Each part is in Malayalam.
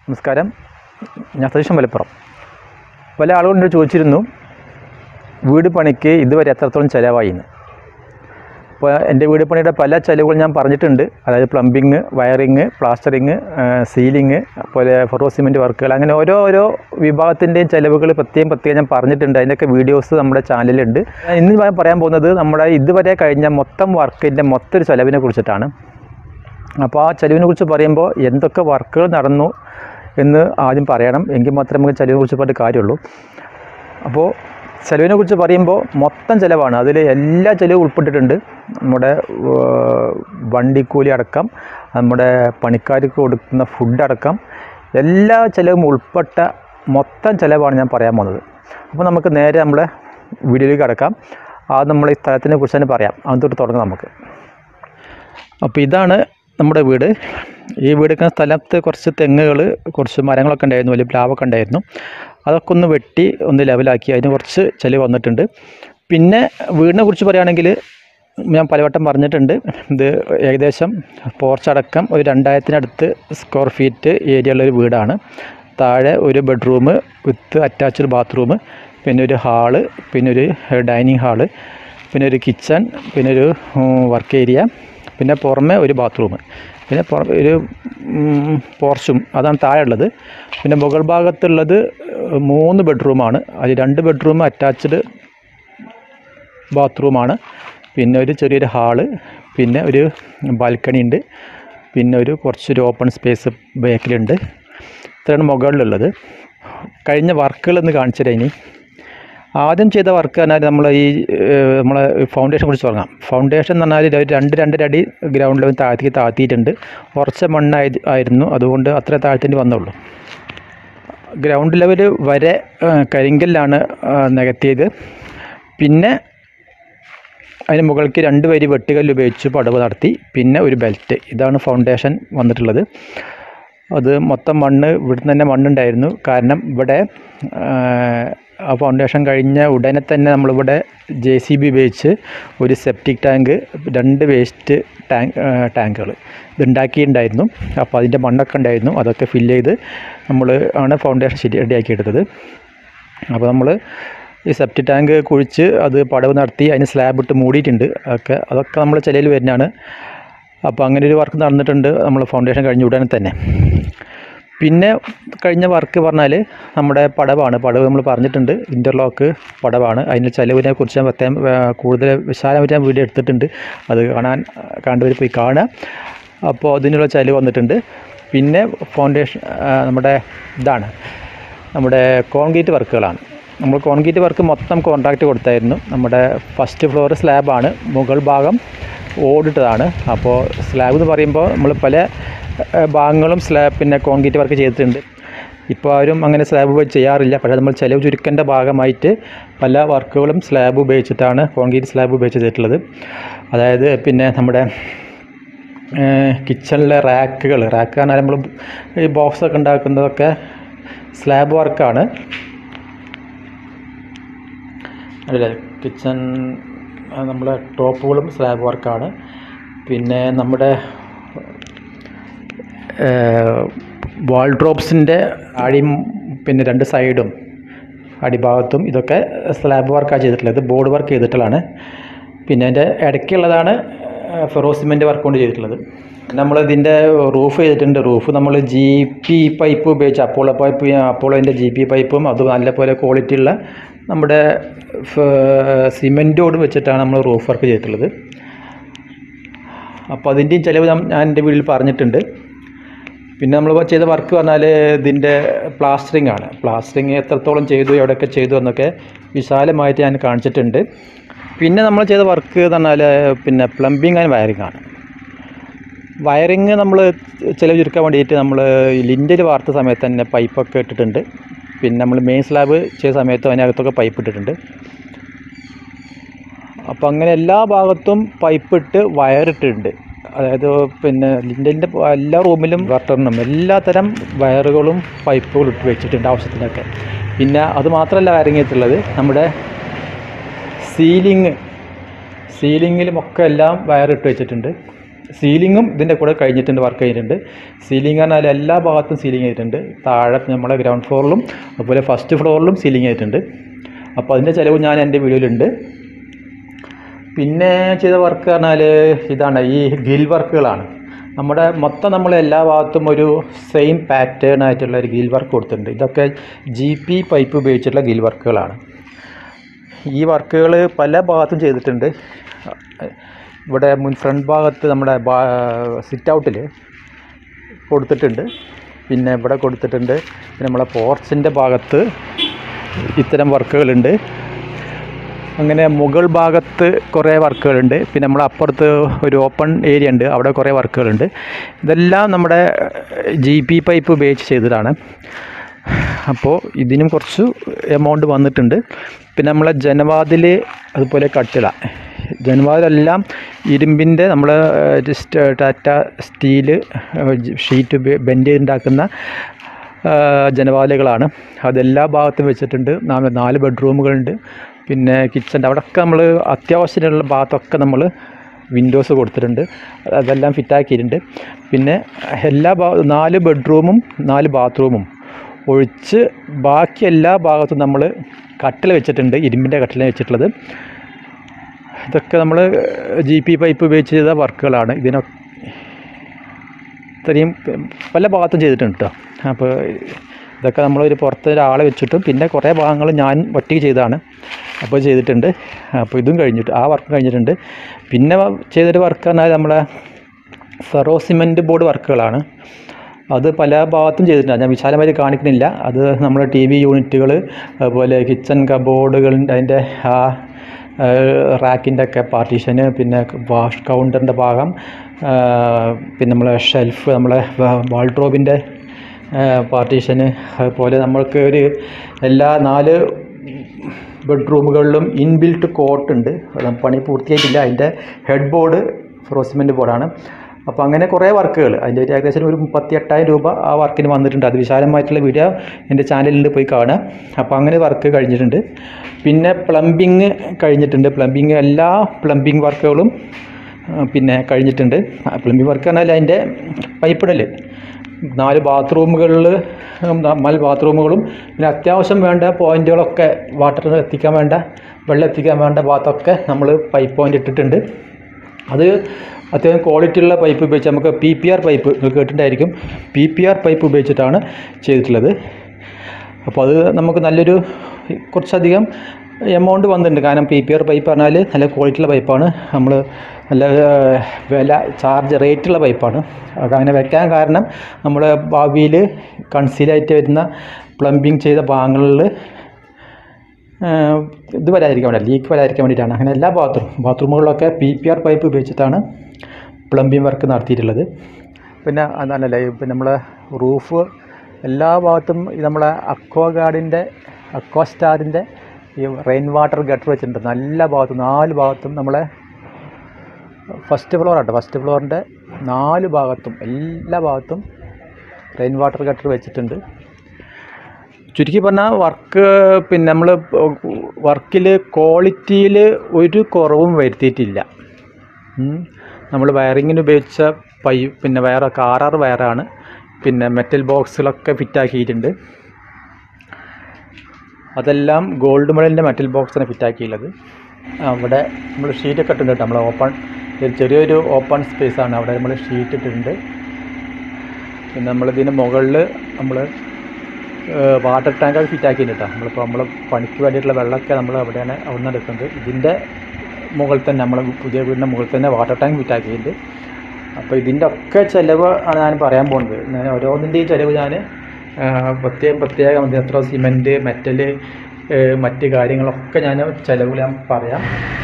നമസ്കാരം ഞാൻ സതീശൻ മലപ്പുറം പല ആളുകളും എന്നോട് ചോദിച്ചിരുന്നു വീട് പണിക്ക് ഇതുവരെ എത്രത്തോളം ചിലവായി എന്ന് അപ്പോൾ എൻ്റെ വീട് പണിയുടെ പല ചിലവുകൾ ഞാൻ പറഞ്ഞിട്ടുണ്ട് അതായത് പ്ലംബിങ് വയറിങ് പ്ലാസ്റ്ററിങ് സീലിങ് അതുപോലെ ഫെറോ സിമെൻറ്റ് വർക്കുകൾ അങ്ങനെ ഓരോ ഓരോ വിഭാഗത്തിൻ്റെയും ചിലവുകൾ പ്രത്യേകം പ്രത്യേകം ഞാൻ പറഞ്ഞിട്ടുണ്ട് അതിൻ്റെയൊക്കെ വീഡിയോസ് നമ്മുടെ ചാനലിലുണ്ട് ഇന്ന് ഞാൻ പറയാൻ പോകുന്നത് നമ്മുടെ ഇതുവരെ കഴിഞ്ഞ മൊത്തം വർക്കിൻ്റെ മൊത്തം ഒരു ചിലവിനെ കുറിച്ചിട്ടാണ് അപ്പോൾ ആ ചെലവിനെ കുറിച്ച് പറയുമ്പോൾ എന്തൊക്കെ വർക്കുകൾ നടന്നു എന്ന് ആദ്യം പറയണം എങ്കിൽ മാത്രമേ നമുക്ക് ചെലവിനെ കുറിച്ച് പറഞ്ഞിട്ട് കാര്യമുള്ളൂ അപ്പോൾ ചെലവിനെ കുറിച്ച് പറയുമ്പോൾ മൊത്തം ചിലവാണ് അതിൽ എല്ലാ ചിലവും ഉൾപ്പെട്ടിട്ടുണ്ട് നമ്മുടെ ഏർ, വണ്ടിക്കൂലി അടക്കം നമ്മുടെ പണിക്കാർക്ക് കൊടുക്കുന്ന ഫുഡ് അടക്കം എല്ലാ ചിലവും ഉൾപ്പെട്ട മൊത്തം ചിലവാണ് ഞാൻ പറയാൻ പോകുന്നത് അപ്പോൾ നമുക്ക് നേരെ നമ്മളെ വീഡിയോയിലേക്ക് അടക്കാം അത് നമ്മൾ ഈ സ്ഥലത്തിനെ കുറിച്ച് തന്നെ പറയാം അതുകൊണ്ട് തുടങ്ങാം നമുക്ക് അപ്പോൾ ഇതാണ് നമ്മുടെ വീട് ഈ വീട് നിൽക്കുന്ന സ്ഥലത്ത് കുറച്ച് തെങ്ങുകൾ കുറച്ച് മരങ്ങളൊക്കെ ഉണ്ടായിരുന്നു വലിയ പ്ലാവൊക്കെ ഉണ്ടായിരുന്നു അതൊക്കെ ഒന്ന് വെട്ടി ഒന്ന് ലെവലാക്കി അതിന് കുറച്ച് ചിലവ് വന്നിട്ടുണ്ട് പിന്നെ വീടിനെ കുറിച്ച് പറയുകയാണെങ്കിൽ ഞാൻ പലവട്ടം പറഞ്ഞിട്ടുണ്ട് ഇത് ഏകദേശം പോർച്ചടക്കം ഒരു രണ്ടായിരത്തിനടുത്ത് സ്ക്വയർ ഫീറ്റ് ഏരിയ ഉള്ളൊരു വീടാണ് താഴെ ഒരു ബെഡ്റൂം വിത്ത് അറ്റാച്ച്ഡ് ബാത്റൂം പിന്നെ ഒരു ഹാള് പിന്നെ ഒരു ഡൈനിങ് ഹാള് പിന്നെ ഒരു കിച്ചൺ പിന്നെ ഒരു വർക്ക് ഏരിയ പിന്നെ പുറമെ ഒരു ബാത്റൂം പിന്നെ പുറ ഒരു ഉം, പോർച്ചും അതാണ് താഴെ ഉള്ളത് പിന്നെ മുകൾ ഭാഗത്തുള്ളത് മൂന്ന് ബെഡ്റൂമാണ് അതിൽ രണ്ട് ബെഡ്റൂം അറ്റാച്ച്ഡ് ബാത്റൂമാണ് പിന്നെ ഒരു ചെറിയൊരു ഹാള് പിന്നെ ഒരു ബാൽക്കണി ഉണ്ട് പിന്നെ ഒരു കുറച്ചൊരു ഓപ്പൺ സ്പേസ് ബാക്കിലുണ്ട് ഇത്രയാണ് മുകളിലുള്ളത് കഴിഞ്ഞ വർക്കുകൾ ഒന്ന് കാണിച്ചു തരാം ഇനി ആദ്യം ചെയ്ത വർക്ക് പറഞ്ഞാൽ നമ്മൾ ഈ ഏഹ്, നമ്മളെ ഫൗണ്ടേഷൻ കുറിച്ച് തുടങ്ങാം ഫൗണ്ടേഷൻ എന്ന് പറഞ്ഞാൽ ഒരു രണ്ട് രണ്ടര അടി ഗ്രൗണ്ട് ലെവൽ താഴ്ത്തിക്ക് താഴ്ത്തിയിട്ടുണ്ട് കുറച്ച് മണ്ണായി ആയിരുന്നു അതുകൊണ്ട് അത്ര താഴ്ത്തേണ്ടി വന്നുള്ളൂ ഗ്രൗണ്ട് ലെവൽ വരെ ഏഹ്, കരിങ്കല്ലാണ് ഏഹ്, നികത്തിയത് പിന്നെ അതിന് മുകൾക്ക് രണ്ട് വരി വെട്ടുകല്ല് ഉപയോഗിച്ച് പടവ് നടത്തി പിന്നെ ഒരു ബെൽറ്റ് ഇതാണ് ഫൗണ്ടേഷൻ വന്നിട്ടുള്ളത് അത് മൊത്തം മണ്ണ് ഇവിടുന്ന് തന്നെ മണ്ണുണ്ടായിരുന്നു കാരണം ഇവിടെ ആ, ആ ഫൗണ്ടേഷൻ കഴിഞ്ഞ ഉടനെ തന്നെ നമ്മളിവിടെ ജെ സി ബി ഉപയോഗിച്ച് ഒരു സെപ്റ്റിക് ടാങ്ക് രണ്ട് വേസ്റ്റ് ടാങ്ക് ടാങ്കുകൾ ഇതുണ്ടാക്കിയിട്ടുണ്ടായിരുന്നു അപ്പോൾ അതിൻ്റെ മണ്ണൊക്കെ ഉണ്ടായിരുന്നു അതൊക്കെ ഫില്ല് ചെയ്ത് നമ്മൾ ആണ് ഫൗണ്ടേഷൻ ശരി റെഡിയാക്കി എടുത്തത് അപ്പോൾ നമ്മൾ ഈ സെപ്റ്റി ടാങ്ക് കുഴിച്ച് അത് പടവ് നടത്തി അതിന് സ്ലാബ് ഇട്ട് മൂടിയിട്ടുണ്ട് അതൊക്കെ അതൊക്കെ നമ്മൾ ചിലയിൽ വരുന്നതാണ് അപ്പോൾ അങ്ങനെ ഒരു വർക്ക് നടന്നിട്ടുണ്ട് നമ്മൾ ഫൗണ്ടേഷൻ കഴിഞ്ഞ ഉടനെ തന്നെ പിന്നെ കഴിഞ്ഞ വർക്ക് പറഞ്ഞാൽ നമ്മുടെ പടവാണ് പടവ് നമ്മൾ പറഞ്ഞിട്ടുണ്ട് ഇൻ്റർലോക്ക് പടവാണ് അതിൻ്റെ ചിലവിനെ കുറിച്ച് ഞാൻ പ്രത്യേകം ഏർ, കൂടുതൽ വിശാലമായിട്ട് ഞാൻ വീഡിയോ എടുത്തിട്ടുണ്ട് അത് കാണാൻ കണ്ടുവരി പോയി കാണുക അപ്പോൾ അതിനുള്ള ചിലവ് വന്നിട്ടുണ്ട് പിന്നെ ഫൗണ്ടേഷൻ ആ, നമ്മുടെ ഇതാണ് നമ്മുടെ കോൺക്രീറ്റ് വർക്കുകളാണ് നമ്മൾ കോൺക്രീറ്റ് വർക്ക് മൊത്തം കോൺട്രാക്റ്റ് കൊടുത്തായിരുന്നു നമ്മുടെ ഫസ്റ്റ് ഫ്ലോർ സ്ലാബാണ് മുകൾ ഭാഗം ഓടിട്ടതാണ് അപ്പോൾ സ്ലാബ് എന്ന് പറയുമ്പോൾ നമ്മൾ പല ഏഹ്, ഭാഗങ്ങളും സ്ലാബ് പിന്നെ കോൺക്രീറ്റ് വർക്ക് ചെയ്തിട്ടുണ്ട് ഇപ്പോൾ ആരും അങ്ങനെ സ്ലാബ് ഉപയോഗിച്ച് ചെയ്യാറില്ല പക്ഷേ നമ്മൾ ചിലവ് ചുരുക്കേണ്ട ഭാഗമായിട്ട് പല വർക്കുകളും സ്ലാബ് ഉപയോഗിച്ചിട്ടാണ് കോൺക്രീറ്റ് സ്ലാബ് ഉപയോഗിച്ച് ചെയ്തിട്ടുള്ളത് അതായത് പിന്നെ നമ്മുടെ കിച്ചണിലെ റാക്കുകൾ റാക്ക് പറഞ്ഞാൽ നമ്മൾ ഈ ബോക്സൊക്കെ ഉണ്ടാക്കുന്നതൊക്കെ സ്ലാബ് വർക്കാണ് അല്ല കിച്ചൺ നമ്മുടെ ടോപ്പുകളും സ്ലാബ് വർക്കാണ് പിന്നെ നമ്മുടെ വാൾഡ്രോപ്സിൻ്റെ അടിയും പിന്നെ രണ്ട് സൈഡും അടിഭാഗത്തും ഇതൊക്കെ സ്ലാബ് വർക്കാണ് ചെയ്തിട്ടുള്ളത് ബോർഡ് വർക്ക് ചെയ്തിട്ടുള്ളതാണ് പിന്നെ അതിൻ്റെ ഇടയ്ക്കുള്ളതാണ് ഫെറോ സിമെൻറ്റ് വർക്ക് കൊണ്ട് ചെയ്തിട്ടുള്ളത് നമ്മൾ ഇതിൻ്റെ റൂഫ് ചെയ്തിട്ടുണ്ട് റൂഫ് നമ്മൾ ജി പി പൈപ്പ് ഉപയോഗിച്ച് അപ്പോളോ പൈപ്പ് അപ്പോളോൻ്റെ ജി പി പൈപ്പും അത് നല്ലപോലെ ക്വാളിറ്റി ഉള്ള നമ്മുടെ സിമെൻറ്റോട് വെച്ചിട്ടാണ് നമ്മൾ റൂഫ് വർക്ക് ചെയ്തിട്ടുള്ളത് അപ്പോൾ അതിൻ്റെയും ചിലവ് ഞാൻ ഞാൻ എൻ്റെ വീട്ടിൽ പറഞ്ഞിട്ടുണ്ട് പിന്നെ നമ്മൾ ചെയ്ത വർക്ക് പറഞ്ഞാൽ ഇതിൻ്റെ പ്ലാസ്റ്ററിങ് ആണ് പ്ലാസ്റ്ററിങ് എത്രത്തോളം ചെയ്തു എവിടെയൊക്കെ ചെയ്തു എന്നൊക്കെ വിശാലമായിട്ട് ഞാൻ കാണിച്ചിട്ടുണ്ട് പിന്നെ നമ്മൾ ചെയ്ത വർക്ക് എന്ന് പറഞ്ഞാൽ പിന്നെ പ്ലംബിങ് ആൻഡ് വയറിംഗ് ആണ് വയറിങ് നമ്മൾ ചിലവ് ചുരുക്കാൻ വേണ്ടിയിട്ട് നമ്മൾ ലിൻഡൽ വാർത്ത സമയത്ത് തന്നെ പൈപ്പൊക്കെ ഇട്ടിട്ടുണ്ട് പിന്നെ നമ്മൾ മെയിൻ സ്ലാബ് ചെയ്ത സമയത്ത് അതിനകത്തൊക്കെ പൈപ്പ് ഇട്ടിട്ടുണ്ട് അപ്പോൾ അങ്ങനെ എല്ലാ ഭാഗത്തും പൈപ്പ് ഇട്ട് വയറിട്ടിട്ടുണ്ട് അതായത് പിന്നെ ലിൻഡലിൻ്റെ എല്ലാ റൂമിലും വട്ടറിനും എല്ലാ തരം വയറുകളും പൈപ്പുകളും ഇട്ട് വെച്ചിട്ടുണ്ട് ആവശ്യത്തിനൊക്കെ പിന്നെ അത് മാത്രമല്ല വയറിങ് ചെയ്തിട്ടുള്ളത് നമ്മുടെ സീലിങ് സീലിങ്ങിലുമൊക്കെ എല്ലാം വയറിട്ട് വെച്ചിട്ടുണ്ട് സീലിങ്ങും ഇതിൻ്റെ കൂടെ കഴിഞ്ഞിട്ടുണ്ട് വർക്ക് കഴിഞ്ഞിട്ടുണ്ട് സീലിംഗ് പറഞ്ഞാൽ എല്ലാ ഭാഗത്തും സീലിംഗ് ചെയ്തിട്ടുണ്ട് താഴെ നമ്മളെ ഗ്രൗണ്ട് ഫ്ലോറിലും അതുപോലെ ഫസ്റ്റ് ഫ്ലോറിലും സീലിംഗ് ചെയ്തിട്ടുണ്ട് അപ്പോൾ അതിൻ്റെ ചിലവ് ഞാൻ എൻ്റെ വീഡിയോയിലുണ്ട് പിന്നെ ചെയ്ത വർക്ക് പറഞ്ഞാൽ ഇതാണ് ഈ ഗിൽ വർക്കുകളാണ് നമ്മുടെ മൊത്തം നമ്മൾ എല്ലാ ഭാഗത്തും ഒരു സെയിം പാറ്റേൺ ആയിട്ടുള്ള ഒരു ഗിൽ വർക്ക് കൊടുത്തിട്ടുണ്ട് ഇതൊക്കെ ജി പി പൈപ്പ് ഉപയോഗിച്ചിട്ടുള്ള ഗിൽ വർക്കുകളാണ് ഈ വർക്കുകൾ പല ഭാഗത്തും ചെയ്തിട്ടുണ്ട് ഇവിടെ മുൻ ഫ്രണ്ട് ഭാഗത്ത് നമ്മുടെ സിറ്റ് ഔട്ടിൽ കൊടുത്തിട്ടുണ്ട് പിന്നെ ഇവിടെ കൊടുത്തിട്ടുണ്ട് പിന്നെ നമ്മളെ പോർച്ചിൻ്റെ ഭാഗത്ത് ഇത്തരം വർക്കുകളുണ്ട് അങ്ങനെ മുകൾ ഭാഗത്ത് കുറേ വർക്കുകളുണ്ട് പിന്നെ നമ്മൾ അപ്പുറത്ത് ഒരു ഓപ്പൺ ഏരിയ ഉണ്ട് അവിടെ കുറേ വർക്കുകളുണ്ട് ഇതെല്ലാം നമ്മുടെ ജി പി പൈപ്പ് ഉപയോഗിച്ച് ചെയ്തതാണ് അപ്പോൾ ഇതിനും കുറച്ച് എമൗണ്ട് വന്നിട്ടുണ്ട് പിന്നെ നമ്മളെ ജനവാതിൽ അതുപോലെ കട്ടില ജനവാതിലെല്ലാം ഇരുമ്പിൻ്റെ നമ്മൾ ടാറ്റ സ്റ്റീല് ഷീറ്റ് ബെൻഡ് ചെയ്തുണ്ടാക്കുന്ന ജനവാതിലുകളാണ് അതെല്ലാ ഭാഗത്തും വെച്ചിട്ടുണ്ട് നാല് നാല് ബെഡ്റൂമുകളുണ്ട് പിന്നെ കിച്ചൻ്റെ അവിടെയൊക്കെ നമ്മൾ അത്യാവശ്യമുള്ള ഭാഗത്തൊക്കെ നമ്മൾ വിൻഡോസ് കൊടുത്തിട്ടുണ്ട് അതെല്ലാം ഫിറ്റാക്കിയിട്ടുണ്ട് പിന്നെ എല്ലാ ഭാ നാല് ബെഡ്റൂമും നാല് ബാത്റൂമും ഒഴിച്ച് ബാക്കി എല്ലാ ഭാഗത്തും നമ്മൾ കട്ടിൽ വെച്ചിട്ടുണ്ട് ഇരുമ്പിൻ്റെ കട്ടില വെച്ചിട്ടുള്ളത് ഇതൊക്കെ നമ്മൾ ജി പി പൈപ്പ് ഉപയോഗിച്ച് ചെയ്ത വർക്കുകളാണ് ഇതിനൊക്കെ ഇത്രയും പല ഭാഗത്തും ചെയ്തിട്ടുണ്ട് കേട്ടോ അപ്പോൾ ഇതൊക്കെ നമ്മളൊരു പുറത്ത് ഒരാളെ വെച്ചിട്ടും പിന്നെ കുറേ ഭാഗങ്ങൾ ഞാൻ ഒറ്റയ്ക്ക് ചെയ്തതാണ് അപ്പോൾ ചെയ്തിട്ടുണ്ട് അപ്പോൾ ഇതും കഴിഞ്ഞിട്ട് ആ വർക്ക് കഴിഞ്ഞിട്ടുണ്ട് പിന്നെ ചെയ്തൊരു വർക്ക് പറഞ്ഞാൽ നമ്മളെ ഫെറോ സിമെൻറ്റ് ബോർഡ് വർക്കുകളാണ് അത് പല ഭാഗത്തും ചെയ്തിട്ടുണ്ട് ഞാൻ വിശാലമായി കാണിക്കുന്നില്ല അത് നമ്മുടെ ടി വി യൂണിറ്റുകൾ അതുപോലെ കിച്ചൺ കബോർഡുകളുടെ അതിൻ്റെ ആ റാക്കിൻ്റെ ഒക്കെ പാർട്ടീഷന് പിന്നെ വാഷ് കൗണ്ടറിൻ്റെ ഭാഗം പിന്നെ നമ്മളെ ഷെൽഫ് നമ്മളെ വാൾഡ്രോബിൻ്റെ പാർട്ടീഷന് അതുപോലെ നമ്മൾക്ക് ഒരു എല്ലാ നാല് ബെഡ്റൂമുകളിലും ഇൻബിൽട്ട് കോട്ടുണ്ട് പണി പൂർത്തിയായിട്ടില്ല അതിൻ്റെ ഹെഡ് ബോർഡ് ഫ്രോസിമെൻറ്റ് ബോർഡാണ് അപ്പോൾ അങ്ങനെ കുറേ വർക്കുകൾ അതിൻ്റെ ഒരു ഏകദേശം ഒരു മുപ്പത്തി എട്ടായിരം രൂപ ആ വർക്കിന് വന്നിട്ടുണ്ട് അത് വിശാലമായിട്ടുള്ള വീഡിയോ എൻ്റെ ചാനലിൽ പോയി കാണുക അപ്പോൾ അങ്ങനെ വർക്ക് കഴിഞ്ഞിട്ടുണ്ട് പിന്നെ പ്ലംബിങ് കഴിഞ്ഞിട്ടുണ്ട് പ്ലംബിങ് എല്ലാ പ്ലംബിങ് വർക്കുകളും പിന്നെ കഴിഞ്ഞിട്ടുണ്ട് പ്ലംബിങ് വർക്ക് പറഞ്ഞാൽ അതിൻ്റെ പൈപ്പിടൽ നാല് ബാത്റൂമുകളിൽ നാല് ബാത്റൂമുകളും പിന്നെ അത്യാവശ്യം വേണ്ട പോയിൻറ്റുകളൊക്കെ വാട്ടർ എത്തിക്കാൻ വേണ്ട വെള്ളം എത്തിക്കാൻ വേണ്ട ഭാഗത്തൊക്കെ നമ്മൾ പൈപ്പ് പോയിൻ്റ് ഇട്ടിട്ടുണ്ട് അത് അത്യാവശ്യം ക്വാളിറ്റി ഉള്ള പൈപ്പ് ഉപയോഗിച്ച് നമുക്ക് പി പി ആർ പൈപ്പ് നിങ്ങൾ കേട്ടിട്ടുണ്ടായിരിക്കും പി പി ആർ പൈപ്പ് ഉപയോഗിച്ചിട്ടാണ് ചെയ്തിട്ടുള്ളത് അപ്പോൾ അത് നമുക്ക് നല്ലൊരു കുറച്ചധികം എമൗണ്ട് വന്നിട്ടുണ്ട് കാരണം പി പി ആർ പൈപ്പ് പറഞ്ഞാൽ നല്ല ക്വാളിറ്റിയുള്ള പൈപ്പാണ് നമ്മൾ നല്ല വില ചാർജ് റേറ്റുള്ള പൈപ്പാണ് അങ്ങനെ വെക്കാൻ കാരണം നമ്മൾ ഭാവിയിൽ കൺസീലായിട്ട് വരുന്ന പ്ലംബിങ് ചെയ്ത ഭാഗങ്ങളിൽ ഇത് വരാതിരിക്കാൻ വേണ്ടി ലീക്ക് വരാതിരിക്കാൻ വേണ്ടിയിട്ടാണ് അങ്ങനെ എല്ലാ ബാത്റൂം ബാത്റൂമുകളിലൊക്കെ പി പി ആർ പൈപ്പ് ഉപയോഗിച്ചിട്ടാണ് പ്ലംബിങ് വർക്ക് നടത്തിയിട്ടുള്ളത് പിന്നെ അതാണല്ലേ പിന്നെ നമ്മളെ റൂഫ് എല്ലാ ഭാഗത്തും നമ്മളെ അക്വാ ഗാർഡിൻ്റെ അക്വാ സ്റ്റാറിൻ്റെ ഈ റെയിൻ വാട്ടർ ഗട്ടർ വെച്ചിട്ടുണ്ട് നല്ല ഭാഗത്തും നാല് ഭാഗത്തും നമ്മളെ ഫസ്റ്റ് ഫ്ലോർ ആട്ടോ ഫസ്റ്റ് ഫ്ലോറിൻ്റെ നാല് ഭാഗത്തും എല്ലാ ഭാഗത്തും റെയിൻ വാട്ടർ ഗട്ടർ വെച്ചിട്ടുണ്ട് ചുരുക്കി പറഞ്ഞാൽ വർക്ക് പിന്നെ നമ്മൾ വർക്കിൽ ക്വാളിറ്റിയിൽ ഒരു കുറവും വരുത്തിയിട്ടില്ല നമ്മൾ വയറിങ്ങിന് ഉപയോഗിച്ച പൈ പിന്നെ വയറ് കാറാർ വയറാണ് പിന്നെ മെറ്റൽ ബോക്സുകളൊക്കെ ഫിറ്റാക്കിയിട്ടുണ്ട് അതെല്ലാം ഗോൾഡ് മെഡലിൻ്റെ മെറ്റൽ ബോക്സാണ് ഫിറ്റാക്കിയുള്ളത് അവിടെ നമ്മൾ ഷീറ്റൊക്കെ ഇട്ടിട്ടുണ്ട് കേട്ടോ നമ്മൾ ഓപ്പൺ ചെറിയൊരു ഓപ്പൺ സ്പേസാണ് അവിടെ നമ്മൾ ഷീറ്റ് ഇട്ടിട്ടുണ്ട് പിന്നെ നമ്മളിതിന് മുകളിൽ നമ്മൾ വാട്ടർ ടാങ്കൊക്കെ ഫിറ്റ് ആക്കിയിട്ടുണ്ട് കേട്ടോ നമ്മളിപ്പോൾ നമ്മൾ പണിക്ക് വേണ്ടിയിട്ടുള്ള വെള്ളമൊക്കെ നമ്മൾ അവിടെയാണ് അവിടെ നിന്ന് എടുക്കുന്നത് ഇതിൻ്റെ മുകളിൽ തന്നെ നമ്മൾ പുതിയ വീടിൻ്റെ മുകളിൽ തന്നെ വാട്ടർ ടാങ്ക് ഫിറ്റ് ആക്കിയിട്ടുണ്ട് അപ്പോൾ ഇതിൻ്റെ ഒക്കെ ചിലവ് ആണ് ഞാൻ പറയാൻ പോകുന്നത് ഞാൻ ഓരോന്നിൻ്റെയും ചിലവ് ഞാൻ പ്രത്യേകം പ്രത്യേകം ഇത് എത്ര സിമെൻറ്റ് മെറ്റൽ മറ്റ് കാര്യങ്ങളൊക്കെ ഞാൻ ചിലവ് ഞാൻ പറയാം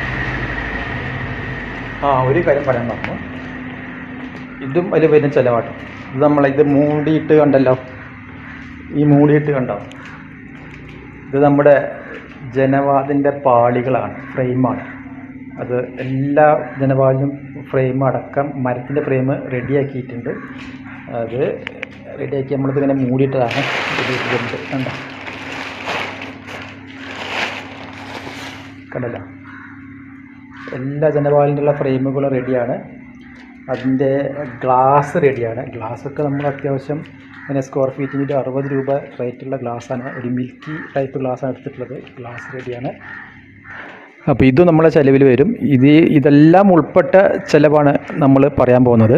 ആ ഒരു കാര്യം പറയാൻ പറഞ്ഞു ഇതും അതിൽ വരുന്ന ചിലവാട്ടോ ഇത് നമ്മൾ ഇത് മൂടിയിട്ട് കണ്ടല്ലോ ഈ മൂടിയിട്ട് കണ്ടോ ഇത് നമ്മുടെ ജനവാദിൻ്റെ പാളികളാണ് ഫ്രെയിമാണ് അത് എല്ലാ ജനവാദിനും ഫ്രെയിം അടക്കം മരത്തിൻ്റെ ഫ്രെയിം റെഡിയാക്കിയിട്ടുണ്ട് അത് റെഡിയാക്കി നമ്മളിത് ഇങ്ങനെ മൂടിയിട്ടതാണ് ഇത് ഇതുണ്ട് കണ്ടോ കണ്ടല്ലോ എല്ലാ ജനവാലിനുള്ള ഫ്രെയിമുകളും റെഡിയാണ് അതിൻ്റെ ഗ്ലാസ് റെഡിയാണ് ഗ്ലാസ്സൊക്കെ നമ്മൾ അത്യാവശ്യം പിന്നെ സ്ക്വയർ ഫീറ്റിന് ഒരു അറുപത് രൂപ റേറ്റുള്ള ഗ്ലാസ്സാണ് ഒരു മിൽക്കി ടൈപ്പ് ഗ്ലാസ്സാണ് എടുത്തിട്ടുള്ളത് ഗ്ലാസ് റെഡിയാണ് അപ്പോൾ ഇതും നമ്മളെ ചിലവിൽ വരും ഇത് ഇതെല്ലാം ഉൾപ്പെട്ട ചിലവാണ് നമ്മൾ പറയാൻ പോകുന്നത്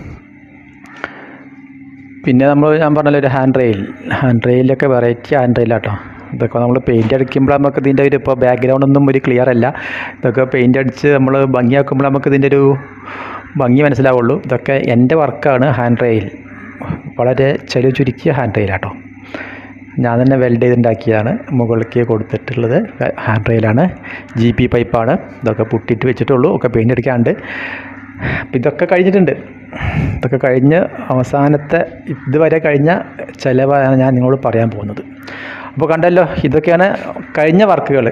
പിന്നെ നമ്മൾ ഞാൻ പറഞ്ഞല്ലോ ഒരു ഹാൻഡ് റെയിൽ ഹാൻഡ് റെയിലൊക്കെ വെറൈറ്റി ഹാൻഡ് റെയിലാട്ടോ ഇതൊക്കെ നമ്മൾ പെയിൻറ്റ് അടിക്കുമ്പോൾ നമുക്ക് ഇതിൻ്റെ ഒരു ഇപ്പോൾ ബാക്ക്ഗ്രൗണ്ട് ഒന്നും ഒരു ക്ലിയർ അല്ല ഇതൊക്കെ പെയിൻറ്റ് അടിച്ച് നമ്മൾ ഭംഗിയാക്കുമ്പോൾ നമുക്ക് ഇതിൻ്റെ ഒരു ഭംഗി മനസ്സിലാവുള്ളൂ ഇതൊക്കെ എൻ്റെ വർക്കാണ് ഹാൻഡ് റെയിൽ വളരെ ചെലവ് ചുരുക്കിയ ഹാൻഡ് റെയിലാട്ടോ ഞാൻ തന്നെ വെൽഡ് ചെയ്തുണ്ടാക്കിയതാണ് മുകളിലേക്ക് കൊടുത്തിട്ടുള്ളത് ഹാൻഡ് റെയിലാണ് ജി പി പൈപ്പാണ് ഇതൊക്കെ പുട്ടിയിട്ട് വെച്ചിട്ടുള്ളൂ ഒക്കെ പെയിൻ്റ് അടിക്കാണ്ട് അപ്പം ഇതൊക്കെ കഴിഞ്ഞിട്ടുണ്ട് ഇതൊക്കെ കഴിഞ്ഞ് അവസാനത്തെ ഇതുവരെ കഴിഞ്ഞ ചിലവാണ് ഞാൻ നിങ്ങളോട് പറയാൻ പോകുന്നത് അപ്പോൾ കണ്ടല്ലോ ഇതൊക്കെയാണ് കഴിഞ്ഞ വർക്കുകൾ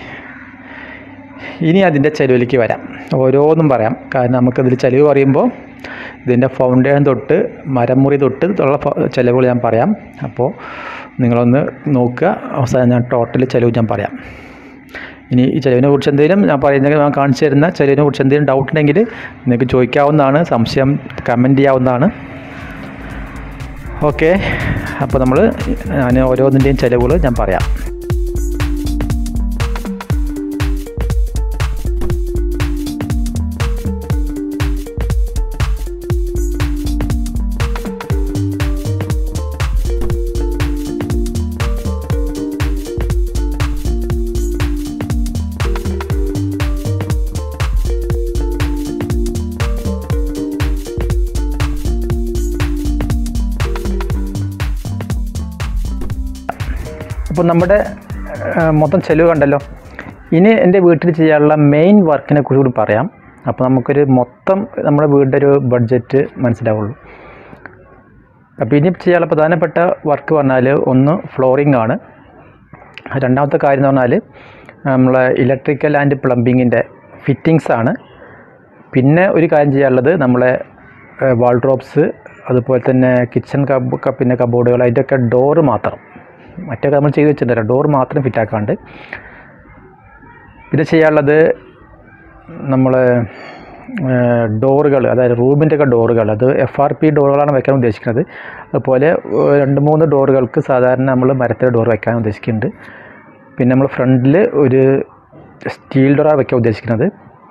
ഇനി അതിൻ്റെ ചിലവിലേക്ക് വരാം ഓരോന്നും പറയാം കാരണം നമുക്കതിൽ ചിലവ് പറയുമ്പോൾ ഇതിൻ്റെ ഫൗണ്ടേഷൻ തൊട്ട് മരമുറി തൊട്ട് ഉള്ള ചിലവുകൾ ഞാൻ പറയാം അപ്പോൾ നിങ്ങളൊന്ന് നോക്കുക അവസാനം ഞാൻ ടോട്ടൽ ചിലവ് ഞാൻ പറയാം ഇനി ഈ ചിലവിനെ കുറിച്ച് എന്തെങ്കിലും ഞാൻ പറയുന്നത് ഞാൻ കാണിച്ചു തരുന്ന ചിലവിനെ കുറിച്ച് എന്തെങ്കിലും ഡൗട്ട് ഉണ്ടെങ്കിൽ നിങ്ങൾക്ക് ചോദിക്കാവുന്നതാണ് സംശയം കമൻറ്റ് ചെയ്യാവുന്നതാണ് ഓക്കെ അപ്പോൾ നമ്മൾ ഞാൻ ഓരോന്നിൻ്റെയും ചിലവുകൾ ഞാൻ പറയാം അപ്പോൾ നമ്മുടെ ആ, മൊത്തം ചെലവ് കണ്ടല്ലോ ഇനി എൻ്റെ വീട്ടിൽ ചെയ്യാനുള്ള മെയിൻ വർക്കിനെ കുറിച്ച് കൂടി പറയാം അപ്പോൾ നമുക്കൊരു മൊത്തം നമ്മുടെ വീടിൻ്റെ ഒരു ബഡ്ജറ്റ് മനസ്സിലാവുള്ളൂ അപ്പോൾ ഇനി ചെയ്യാനുള്ള പ്രധാനപ്പെട്ട വർക്ക് പറഞ്ഞാൽ ഒന്ന് ഫ്ലോറിംഗ് ആണ് രണ്ടാമത്തെ കാര്യം എന്ന് പറഞ്ഞാൽ നമ്മളെ ഇലക്ട്രിക്കൽ ആൻഡ് പ്ലംബിങ്ങിൻ്റെ ഫിറ്റിങ്സ് ആണ് പിന്നെ ഒരു കാര്യം ചെയ്യാനുള്ളത് നമ്മളെ വാൾഡ്രോപ്സ് അതുപോലെ തന്നെ കിച്ചൺ കബ് ക- പിന്നെ കബോർഡുകൾ അതിൻ്റെയൊക്കെ ഡോറ് മാത്രം മറ്റൊക്കെ നമ്മൾ ചെയ്ത് വെച്ചിട്ടുണ്ടല്ലോ ഡോർ മാത്രം ഫിറ്റാക്കാണ്ട് പിന്നെ ചെയ്യാനുള്ളത് നമ്മൾ ഡോറുകൾ അതായത് റൂമിൻ്റെ ഒക്കെ ഡോറുകൾ അത് എഫ് ആർ പി ഡോറുകളാണ് വെക്കാൻ ഉദ്ദേശിക്കുന്നത് അതുപോലെ ഏഹ്, രണ്ട് മൂന്ന് ഡോറുകൾക്ക് സാധാരണ നമ്മൾ മരത്തിലെ ഡോർ വെക്കാൻ ഉദ്ദേശിക്കുന്നുണ്ട് പിന്നെ നമ്മൾ ഫ്രണ്ടിൽ ഒരു സ്റ്റീൽ ഡോറാണ് വെക്കാൻ ഉദ്ദേശിക്കുന്നത്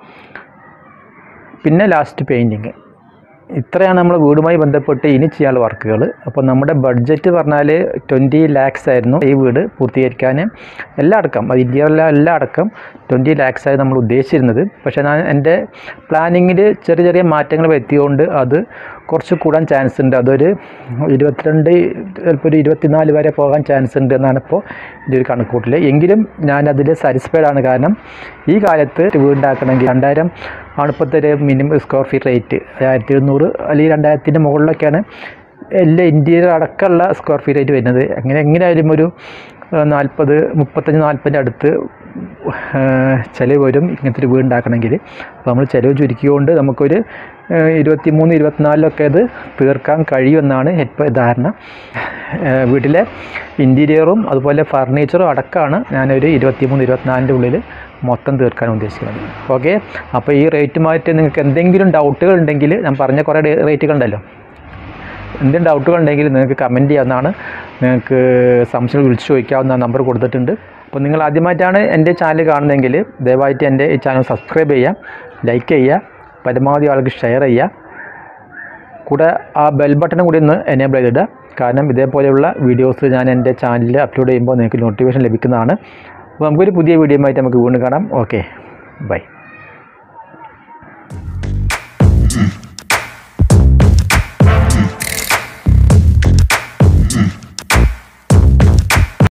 പിന്നെ ലാസ്റ്റ് പെയിൻറ്റിങ് ഇത്രയാണ് നമ്മൾ വീടുമായി ബന്ധപ്പെട്ട് ഇനി ചെയ്യാനുള്ള വർക്കുകൾ അപ്പോൾ നമ്മുടെ ബഡ്ജറ്റ് പറഞ്ഞാൽ ട്വൻറ്റി ലാക്സ് ആയിരുന്നു ഈ വീട് പൂർത്തീകരിക്കാൻ എല്ലാം അടക്കം അത് ഇന്ത്യയിലെ എല്ലാം അടക്കം ട്വൻറ്റി ലാക്സ് ആയി നമ്മൾ ഉദ്ദേശിച്ചിരുന്നത് പക്ഷേ ഞാൻ എൻ്റെ പ്ലാനിങ്ങിൽ ചെറിയ ചെറിയ മാറ്റങ്ങൾ വരുത്തിയതുകൊണ്ട് അത് കുറച്ച് കൂടാൻ ചാൻസ് ഉണ്ട് അതൊരു ഇരുപത്തിരണ്ട് ചിലപ്പോൾ ഒരു ഇരുപത്തിനാല് വരെ പോകാൻ ചാൻസ് ഉണ്ട് എന്നാണ് ഇപ്പോൾ എൻ്റെ ഒരു കണക്കൂട്ടിൽ എങ്കിലും ഞാൻ അതിൽ സാറ്റിസ്ഫൈഡ് ആണ് കാരണം ഈ കാലത്ത് വീടുണ്ടാക്കണമെങ്കിൽ രണ്ടായിരം ആണ് ഇപ്പോഴത്തെ ഒരു മിനിമം സ്ക്വയർ ഫീറ്റ് റേറ്റ് ആയിരത്തി എഴുന്നൂറ് അല്ലെങ്കിൽ രണ്ടായിരത്തിൻ്റെ മുകളിലൊക്കെയാണ് എല്ലാ ഇന്ത്യയിൽ അടക്കമുള്ള സ്ക്വയർ ഫീറ്റ് റേറ്റ് വരുന്നത് അങ്ങനെ എങ്ങനെയായാലും ഒരു നാൽപ്പത് മുപ്പത്തഞ്ച് നാൽപ്പതിൻ്റെ അടുത്ത് ചിലവ് വരും ഇങ്ങനത്തെ ഒരു വീടുണ്ടാക്കണമെങ്കിൽ അപ്പോൾ നമ്മൾ ചിലവ് ചുരുക്കിക്കൊണ്ട് നമുക്കൊരു ഏഹ്, ഇരുപത്തി മൂന്ന് ഇരുപത്തിനാലിലൊക്കെ അത് തീർക്കാൻ കഴിയുമെന്നാണ് ഇപ്പോൾ ധാരണ ഏഹ്, വീട്ടിലെ ഇൻറ്റീരിയറും അതുപോലെ ഫർണിച്ചറും അടക്കമാണ് ഞാനൊരു ഇരുപത്തി മൂന്ന് ഇരുപത്തിനാലിൻ്റെ ഉള്ളിൽ മൊത്തം തീർക്കാൻ ഉദ്ദേശിക്കുന്നത് ഓക്കെ അപ്പോൾ ഈ റേറ്റുമായിട്ട് നിങ്ങൾക്ക് എന്തെങ്കിലും ഡൗട്ടുകൾ ഉണ്ടെങ്കിൽ ഞാൻ പറഞ്ഞ കുറേ റേറ്റുകൾ ഉണ്ടല്ലോ എന്തെങ്കിലും ഡൗട്ടുകൾ ഉണ്ടെങ്കിൽ നിങ്ങൾക്ക് കമൻറ്റ് ചെയ്യാവുന്നതാണ് നിങ്ങൾക്ക് സംശയം വിളിച്ച് ചോദിക്കാവുന്ന നമ്പർ കൊടുത്തിട്ടുണ്ട് അപ്പോൾ നിങ്ങൾ ആദ്യമായിട്ടാണ് എൻ്റെ ചാനൽ കാണുന്നതെങ്കിൽ ദയവായിട്ട് എൻ്റെ ഈ ചാനൽ സബ്സ്ക്രൈബ് ചെയ്യുക ലൈക്ക് ചെയ്യുക പരമാവധി ആൾക്ക് ഷെയർ ചെയ്യുക കൂടെ ആ ബെൽ ബട്ടണും കൂടി ഒന്ന് എനേബിൾ ചെയ്തിടുക കാരണം ഇതേപോലെയുള്ള വീഡിയോസ് ഞാൻ എൻ്റെ ചാനലിൽ അപ്ലോഡ് ചെയ്യുമ്പോൾ നിങ്ങൾക്ക് നോട്ടിഫിക്കേഷൻ ലഭിക്കുന്നതാണ് അപ്പോൾ നമുക്കൊരു പുതിയ വീഡിയോ ആയിട്ട് നമുക്ക് വീണ്ടും കാണാം ഓക്കെ ബൈ